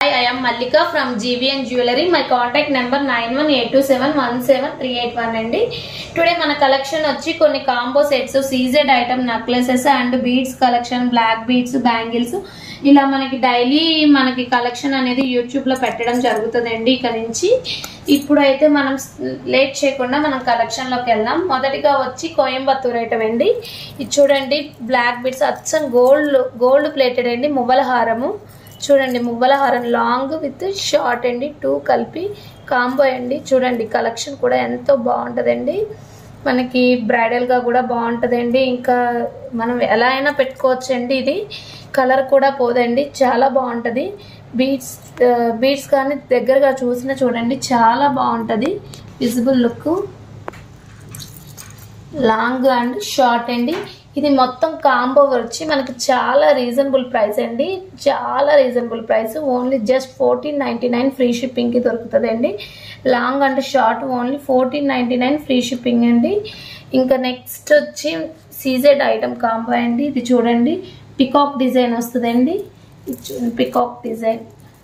Hi, I am Mallika from GVN Jewelry. My contact number nine one eight two seven one seven three eight one అండి today మన collection వచ్చి కొన్ని combo sets CZ item necklaces and beads collection black beads bangles ఇలా మనకి daily మనకి collection అనేది YouTube లో పెట్టడం జరుగుతుందండి ఇక నుంచి ఇప్పుడైతే మనం లేట్ చేయకుండా మనం కలెక్షన్ లోకి వెళ్దాం మొదటిగా వచ్చి కోయంబత్తూర్ ఐటమ్ అండి ఇది చూడండి బ్లాక్ బీడ్స్ అచ్చం గోల్డ్ గోల్డ్ ప్లేటెడ్ అండి మువ్వల హారము చూడండి మువ్వల హారం లాంగ్ విత్ షార్ట్ అండి టూ కలిపి కాంబో అండి చూడండి కలెక్షన్ కూడా ఎంతో బాగుంటుందండి మనకి బ్రైడల్గా కూడా బాగుంటుందండి ఇంకా మనం ఎలా అయినా పెట్టుకోవచ్చు అండి ఇది కలర్ కూడా పోదండి చాలా బాగుంటుంది బీడ్స్ బీడ్స్ కానీ దగ్గరగా చూసినా చూడండి చాలా బాగుంటుంది visible look long and short అండి ఇది మొత్తం కాంబో వచ్చి మనకి చాలా రీజనబుల్ ప్రైస్ అండి చాలా reasonable price only just fourteen ninety nine free షిప్పింగ్కి దొరుకుతుంది అండి long and short only fourteen ninety nine free shipping అండి ఇంకా నెక్స్ట్ వచ్చి సీజెడ్ ఐటమ్ కాంబో అండి ఇది చూడండి పికాక్ డిజైన్ వస్తుందండి పికాక్ డిజైన్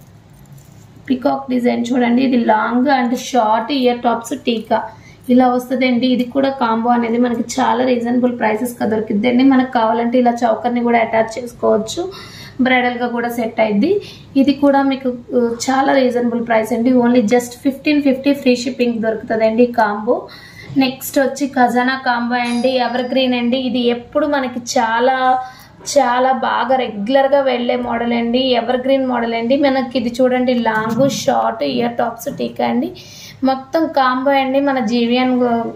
పికాక్ డిజైన్ చూడండి ఇది long and short ear tops టీకా ఇలా వస్తుందండి ఇది కూడా కాంబో అనేది మనకి చాలా రీజనబుల్ ప్రైసెస్గా దొరికిద్దండి మనకు కావాలంటే ఇలా చౌకర్ని కూడా అటాచ్ చేసుకోవచ్చు బ్రైడల్గా కూడా సెట్ అయింది ఇది కూడా మీకు uh, చాలా రీజనబుల్ ప్రైస్ అండి only just fifteen fifty free shipping దొరుకుతుందండి ఈ కాంబో నెక్స్ట్ వచ్చి ఖజానా కాంబో అండి ఎవర్ గ్రీన్ అండి ఇది ఎప్పుడు మనకి చాలా చాలా బాగా రెగ్యులర్గా వెళ్ళే మోడల్ అండి ఎవర్ గ్రీన్ మోడల్ అండి మనకి ఇది చూడండి లాంగ్ షార్ట్ ఇయర్ టాప్స్ టీకా అండి మొత్తం కాంబో అండి మన జీవియన్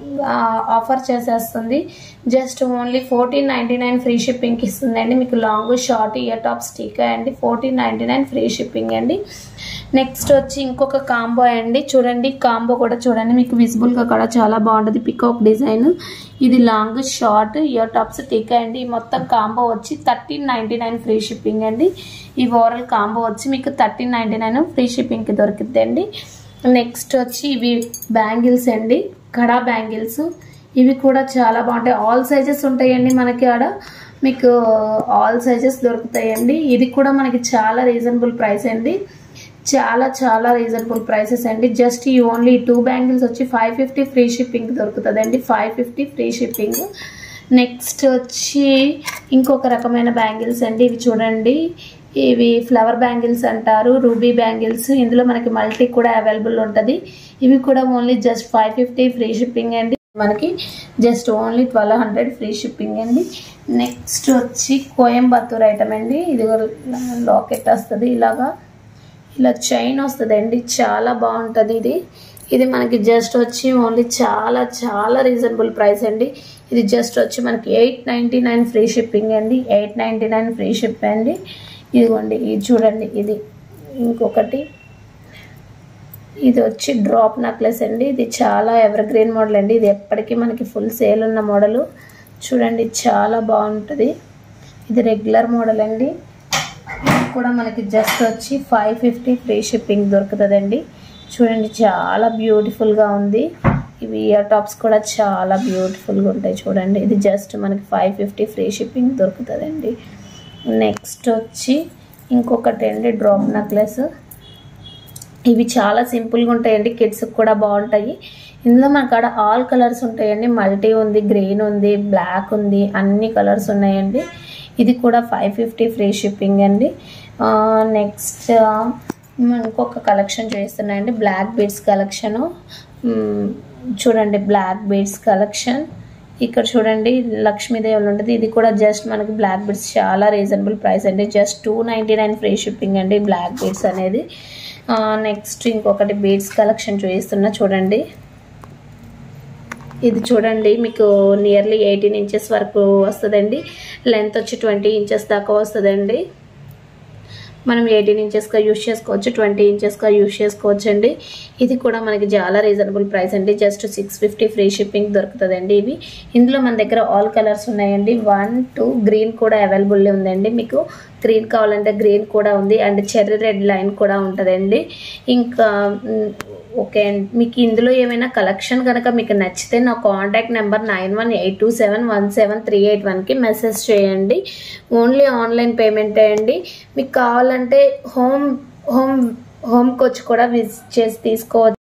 ఆఫర్ చేసేస్తుంది just only fourteen ninety nine free షిప్పింగ్కి ఇస్తుందండి మీకు లాంగ్ షార్ట్ ఇయర్ టాప్స్ టీకా అండి fourteen ninety nine free shipping అండి నెక్స్ట్ వచ్చి ఇంకొక కాంబో అండి చూడండి కాంబో కూడా చూడండి మీకు విజిబుల్గా కూడా చాలా బాగుంటుంది పికాక్ డిజైన్ ఇది లాంగ్ షార్ట్ ఇయర్ టాప్స్ టీకా అండి ఈ మొత్తం కాంబో వచ్చి thirteen ninety nine free shipping అండి ఈ ఓవరాల్ కాంబో వచ్చి మీకు థర్టీన్ నైంటీ నైన్ ఫ్రీ షిప్పింగ్కి దొరుకుతుంది అండి నెక్స్ట్ వచ్చి ఇవి బ్యాంగిల్స్ అండి కడా బ్యాంగిల్స్ ఇవి కూడా చాలా బాగుంటాయి ఆల్ సైజెస్ ఉంటాయండి మనకి ఆడ మీకు ఆల్ సైజెస్ దొరుకుతాయండి ఇది కూడా మనకి చాలా రీజనబుల్ ప్రైస్ అండి చాలా చాలా రీజనబుల్ ప్రైసెస్ అండి జస్ట్ ఈ ఓన్లీ టూ బ్యాంగిల్స్ వచ్చి ఫైవ్ ఫిఫ్టీ ఫ్రీ షిప్పింగ్ దొరుకుతుంది అండి five fifty free shipping next వచ్చి ఇంకొక రకమైన బ్యాంగిల్స్ అండి ఇవి చూడండి ఇవి ఫ్లవర్ బ్యాంగిల్స్ అంటారు రూబీ బ్యాంగిల్స్ ఇందులో మనకి మల్టీ కూడా అవైలబుల్ ఉంటుంది ఇవి కూడా only just five fifty free shipping అండి మనకి just only twelve hundred free shipping అండి నెక్స్ట్ వచ్చి కోయంబత్తూర్ ఐటమ్ అండి ఇది లాకెట్ వస్తుంది ఇలాగా ఇలా చైన్ వస్తుందండి చాలా బాగుంటుంది ఇది ఇది మనకి జస్ట్ వచ్చి ఓన్లీ చాలా చాలా రీజనబుల్ ప్రైస్ అండి ఇది జస్ట్ వచ్చి మనకి eight ninety nine free shipping అండి eight ninety nine free ship అండి ఇదిగోండి ఇది చూడండి ఇది ఇంకొకటి ఇది వచ్చి డ్రాప్ నెక్లెస్ అండి ఇది చాలా ఎవర్ గ్రీన్ మోడల్ అండి ఇది ఎప్పటికీ మనకి ఫుల్ సేల్ ఉన్న మోడల్ చూడండి చాలా బాగుంటుంది ఇది రెగ్యులర్ మోడల్ అండి ఇది కూడా మనకి జస్ట్ వచ్చి ఫైవ్ ఫిఫ్టీ ఫ్రీ షిప్పింగ్ దొరుకుతుందండి చూడండి చాలా బ్యూటిఫుల్గా ఉంది ఇవి ఇయర్ టాప్స్ కూడా చాలా బ్యూటిఫుల్గా ఉంటాయి చూడండి ఇది జస్ట్ మనకి ఫైవ్ ఫిఫ్టీ ఫ్రీ షిప్పింగ్ దొరుకుతుందండి నెక్స్ట్ వచ్చి ఇంకొకటి అండి డ్రాప్ నెక్లెస్ ఇవి చాలా సింపుల్గా ఉంటాయండి కిడ్స్కి కూడా బాగుంటాయి ఇందులో మనకు అక్కడ ఆల్ కలర్స్ ఉంటాయండి మల్టీ ఉంది గ్రీన్ ఉంది బ్లాక్ ఉంది అన్ని కలర్స్ ఉన్నాయండి ఇది కూడా ఫైవ్ ఫిఫ్టీ ఫ్రీ షిప్పింగ్ అండి నెక్స్ట్ ఇంకొక కలెక్షన్ చేస్తున్నాయండి బ్లాక్ బీడ్స్ కలెక్షను చూడండి బ్లాక్ బీడ్స్ కలెక్షన్ ఇక్కడ చూడండి లక్ష్మీదేవులు ఉంటుంది ఇది కూడా జస్ట్ మనకి బ్లాక్ బీడ్స్ చాలా రీజనబుల్ ప్రైస్ అండి just two ninety nine free shipping అండి బ్లాక్ బీడ్స్ అనేది నెక్స్ట్ ఇంకొకటి బీడ్స్ కలెక్షన్ చూపిస్తున్నా చూడండి ఇది చూడండి మీకు నియర్లీ ఎయిటీన్ ఇంచెస్ వరకు వస్తుందండి లెంత్ వచ్చి ట్వంటీ ఇంచెస్ దాకా వస్తుందండి మనం ఎయిటీన్ ఇంచెస్గా యూస్ చేసుకోవచ్చు ట్వంటీ ఇంచెస్గా యూస్ చేసుకోవచ్చు అండి ఇది కూడా మనకి చాలా రీజనబుల్ ప్రైస్ అండి just six fifty free shipping దొరుకుతుందండి ఇవి ఇందులో మన దగ్గర ఆల్ కలర్స్ ఉన్నాయండి వన్ టూ గ్రీన్ కూడా అవైలబుల్ ఉందండి మీకు గ్రీన్ కావాలంటే గ్రీన్ కూడా ఉంది అండ్ చెర్రీ రెడ్ లైన్ కూడా ఉంటుందండి ఇంకా ఓకే అండి మీకు ఇందులో ఏమైనా కలెక్షన్ కనుక మీకు నచ్చితే నా contact number nine one eight two seven one seven three eight వన్కి మెసేజ్ చేయండి ఓన్లీ ఆన్లైన్ పేమెంటే అండి మీకు కావాలంటే హోమ్ హోమ్ హోమ్కి వచ్చి కూడా విజిట్ చేసి తీసుకోవచ్చు